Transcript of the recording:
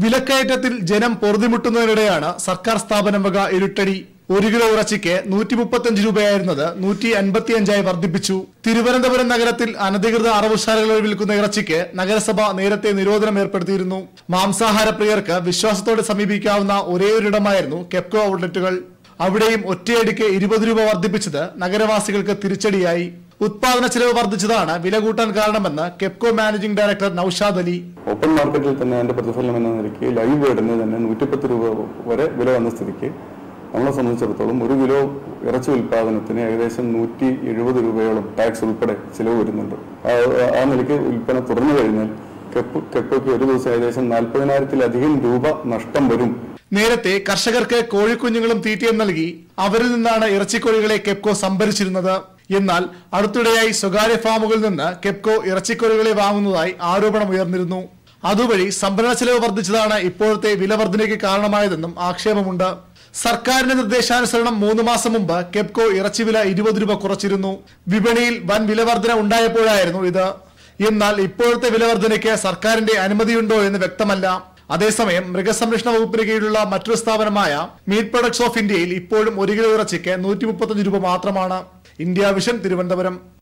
വിലക്കയറ്റത്തിൽ ജനം പൊറുതിമുട്ടുന്നതിനിടെയാണ് സർക്കാർ സ്ഥാപനം വക ഇരുട്ടടി ഒരു കിലോ ഇറച്ചിക്ക് നൂറ്റി മുപ്പത്തഞ്ച് രൂപയായിരുന്നത് നൂറ്റി അൻപത്തിയഞ്ചായി വർദ്ധിപ്പിച്ചു തിരുവനന്തപുരം നഗരത്തിൽ അനധികൃത അറവുശാലകളിൽ വിൽക്കുന്ന ഇറച്ചിക്ക് നഗരസഭ നേരത്തെ നിരോധനം ഏർപ്പെടുത്തിയിരുന്നു മാംസാഹാര പ്രിയർക്ക് വിശ്വാസത്തോടെ സമീപിക്കാവുന്ന ഒരേയൊരിടമായിരുന്നു കെപ്കോ ഔട്ട്ലെറ്റുകൾ അവിടെയും ഒറ്റയടിക്ക് ഇരുപത് രൂപ വർദ്ധിപ്പിച്ചത് നഗരവാസികൾക്ക് തിരിച്ചടിയായി ഉത്പാദന ചെലവ് വർദ്ധിച്ചതാണ് വില കൂട്ടാൻ കാരണമെന്ന് Kepco managing director Naushad Ali open മാർക്കറ്റിൽ തന്നെ അതിന്റെ പ്രതിഫലനം എന്ന നിലയ്ക്ക് ലൈവ് ബേർഡിന് തന്നെ നൂറ്റിപ്പത്ത് രൂപ വരെ വില വന്ന സ്ഥിതിക്ക് നമ്മളെ സംബന്ധിച്ചിടത്തോളം ഒരു കിലോ ഇറച്ചി ഉൽപാദനത്തിന് ഏകദേശം നൂറ്റി എഴുപത് രൂപയോളം ടാക്സ് ഉൾപ്പെടെ ചിലവ് വരുന്നുണ്ട് ആ- ആ നിലയ്ക്ക് ഉൽപ്പന്നം തുറന്നു കഴിഞ്ഞാൽ കെപ്പ് കെപ്പോയ്ക്ക് ഒരു ദിവസം ഏകദേശം നാൽപ്പതിനായിരത്തിലധികം രൂപ നഷ്ടം വരും നേരത്തെ കർഷകർക്ക് കോഴിക്കുഞ്ഞുങ്ങളും തീറ്റയും നൽകി അവരിൽ നിന്നാണ് ഇറച്ചിക്കോഴികളെ കെപ്കോ സംഭരിച്ചിരുന്നത് എന്നാൽ അടുത്തിടെയായി സ്വകാര്യ ഫാമുകളിൽ നിന്ന് കെപ്കോ ഇറച്ചിക്കോഴികളെ വാങ്ങുന്നതായി ആരോപണം ഉയർന്നിരുന്നു അതുവഴി സംഭരണ ചെലവ് വർദ്ധിച്ചതാണ് ഇപ്പോഴത്തെ വില വർധനയ്ക്ക് കാരണമായതെന്നും ആക്ഷേപമുണ്ട് സർക്കാരിന്റെ നിർദ്ദേശാനുസരണം മൂന്ന് മാസം മുമ്പ് കെപ്കോ ഇറച്ചി വില ഇരുപത് രൂപ കുറച്ചിരുന്നു വിപണിയിൽ വൻ വില വർധന ഉണ്ടായപ്പോഴായിരുന്നു ഇത് എന്നാൽ ഇപ്പോഴത്തെ വില വർധനയ്ക്ക് സർക്കാരിന്റെ അനുമതിയുണ്ടോ എന്ന് വ്യക്തമല്ല അതേസമയം മൃഗസംരക്ഷണ വകുപ്പിന് കീഴിലുള്ള മറ്റൊരു സ്ഥാപനമായ മീറ്റ് പ്രൊഡക്ട്സ് ഓഫ് ഇന്ത്യയിൽ ഇപ്പോഴും ഒരു കിലോ ഇറച്ചിക്ക് നൂറ്റി മുപ്പത്തഞ്ച് രൂപ മാത്രമാണ് ഇന്ത്യ വിഷൻ തിരുവനന്തപുരം